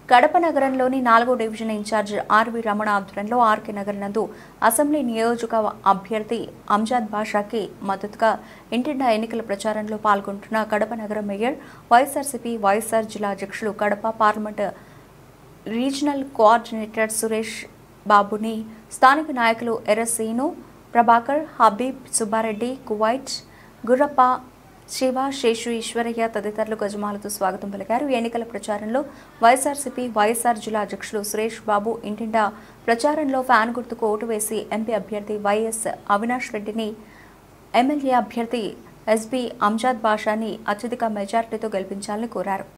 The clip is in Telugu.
కడప నగరంలోని నాలుగో డివిజన్ ఇన్ఛార్జ్ ఆర్వి రమణ ఆధ్వర్యంలో ఆర్కే నగర్ నందు అసెంబ్లీ నియోజక అభ్యర్థి అంజాద్ బాషాకి మద్దతుగా ఇంటిండా ఎన్నికల ప్రచారంలో పాల్గొంటున్న కడప నగర మేయర్ వైఎస్ఆర్సీపీ వైఎస్ఆర్ జిల్లా అధ్యక్షులు Kadapa parliament regional coordinator Suresh బాబుని స్థానిక నాయకులు ఎర్రసీను ప్రభాకర్ హబీబ్ సుబ్బారెడ్డి కువైట్ గుర్రప్ప శివ శేషు ఈశ్వరయ్య తదితరులు గజమాలతో స్వాగతం పలికారు ఈ ఎన్నికల ప్రచారంలో వైఎస్ఆర్సీపీ వైఎస్ఆర్ జిల్లా అధ్యక్షులు సురేష్ బాబు ఇంటిండా ప్రచారంలో ఫ్యాన్ గుర్తుకు ఓటు వేసి ఎంపీ అభ్యర్థి వైఎస్ అవినాష్ రెడ్డిని ఎమ్మెల్యే అభ్యర్థి ఎస్బీ అంజాద్ బాషాని అత్యధిక మెజార్టీతో గెలిపించాలని కోరారు